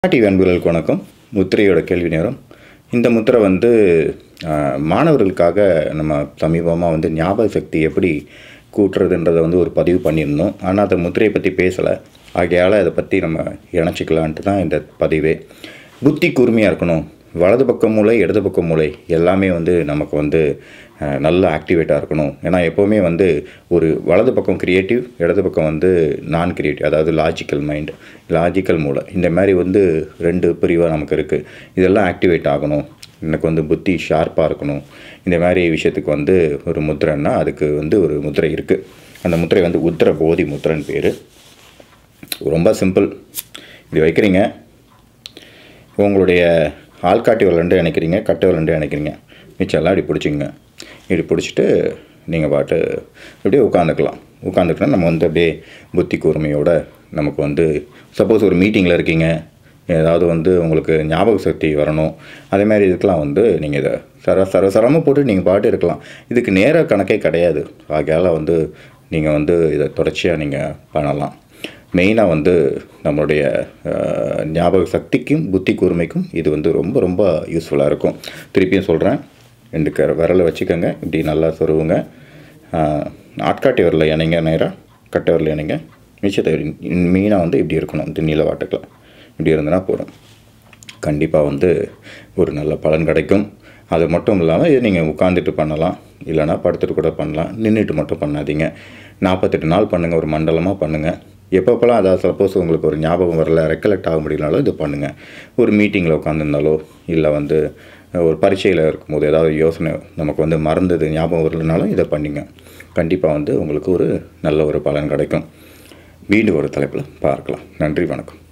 TV அன்புகளுக்கு வணக்கம் முத்திரையோட கேள்வி நேரம் இந்த முத்திரை வந்து ஆஹ், மாணவர்களுக்காக நம்ம சமீபமாக வந்து ஞாபக சக்தி எப்படி கூட்டுறதுன்றதை வந்து ஒரு பதிவு பண்ணியிருந்தோம் ஆனால் அந்த முத்திரையை பற்றி பேசலை ஆகையால் அதை பற்றி நம்ம இணைச்சிக்கலான்ட்டு தான் இந்த பதிவே புத்தி கூர்மையாக இருக்கணும் வலது பக்க மூளை இடது பக்க மூளை எல்லாமே வந்து நமக்கு வந்து அஹ், நல்ல ஆக்டிவேட்டாக இருக்கணும் ஏன்னா எப்போவுமே வந்து ஒரு வலது பக்கம் கிரியேட்டிவ் இடது பக்கம் வந்து நான் கிரியேட்டிவ் அதாவது லாஜிக்கல் மைண்ட் லாஜிக்கல் மூளை இந்த மாதிரி வந்து ரெண்டு பிரிவாக நமக்கு இருக்குது இதெல்லாம் ஆக்டிவேட் ஆகணும் எனக்கு வந்து புத்தி ஷார்ப்பாக இருக்கணும் இந்த மாதிரி விஷயத்துக்கு வந்து ஒரு முத்திரைன்னா அதுக்கு வந்து ஒரு முத்திரை இருக்குது அந்த முத்திரை வந்து உத்திர போதி முத்திரன் பேர் ரொம்ப சிம்பிள் இப்படி வைக்கிறீங்க உங்களுடைய ஆள்காட்டி விரலண்டு இணைக்கிறீங்க கட்டை விரலண்டு இணைக்கிறீங்க மிச்சம் எல்லாம் இப்படி பிடிச்சிங்க இப்படி பிடிச்சிட்டு நீங்கள் பாட்டு அப்படியே உட்காந்துக்கலாம் உட்காந்துக்கிட்டா நம்ம வந்து அப்படியே புத்தி கூர்மையோட நமக்கு வந்து சப்போஸ் ஒரு மீட்டிங்கில் இருக்கீங்க ஏதாவது வந்து உங்களுக்கு ஞாபக சக்தி வரணும் அதே மாதிரி இதுக்கெலாம் வந்து நீங்கள் இதை சர சர சரமாக போட்டு நீங்கள் பாட்டு இருக்கலாம் இதுக்கு நேர கணக்கே கிடையாது ஆகையால் வந்து நீங்கள் வந்து இதை தொடர்ச்சியாக நீங்கள் பண்ணலாம் மெயினாக வந்து நம்மளுடைய அஹ், ஞாபக சக்திக்கும் புத்தி கூர்மைக்கும் இது வந்து ரொம்ப ரொம்ப யூஸ்ஃபுல்லாக இருக்கும் திருப்பியும் சொல்கிறேன் ரெண்டு க விரலை வச்சுக்கோங்க இப்படி நல்லா சொருவுங்க அஹ், ஆட்காட்டி விரலை இணைங்க நேராக கட்டை விரல இணைங்க மிச்சத்தை மெயினாக வந்து இப்படி இருக்கணும் இந்த நீல வாட்டுக்கலாம் இப்படி இருந்தனா போதும் கண்டிப்பாக வந்து ஒரு நல்ல பலன் கிடைக்கும் அது மட்டும் இல்லாமல் இது நீங்கள் உட்காந்துட்டு பண்ணலாம் இல்லைனா படுத்துட்டு கூட பண்ணலாம் நின்றுட்டு மட்டும் பண்ணாதீங்க நாற்பத்தெட்டு நாள் பண்ணுங்கள் ஒரு மண்டலமாக பண்ணுங்கள் எப்பப்போலாம் அதாவது சப்போஸ் உங்களுக்கு ஒரு ஞாபகம் வரல ரெக்கலெக்ட் ஆக முடியலனாலும் இது பண்ணுங்கள் ஒரு மீட்டிங்கில் உட்காந்துருந்தாலோ இல்லை வந்து ஒரு பரீட்சையில் இருக்கும்போது ஏதாவது யோசனை நமக்கு வந்து மறந்தது ஞாபகம் வரலனாலும் இதை பண்ணிங்க கண்டிப்பாக வந்து உங்களுக்கு ஒரு நல்ல ஒரு பலன் கிடைக்கும் மீண்டும் ஒரு தலைப்பில் பார்க்கலாம் நன்றி வணக்கம்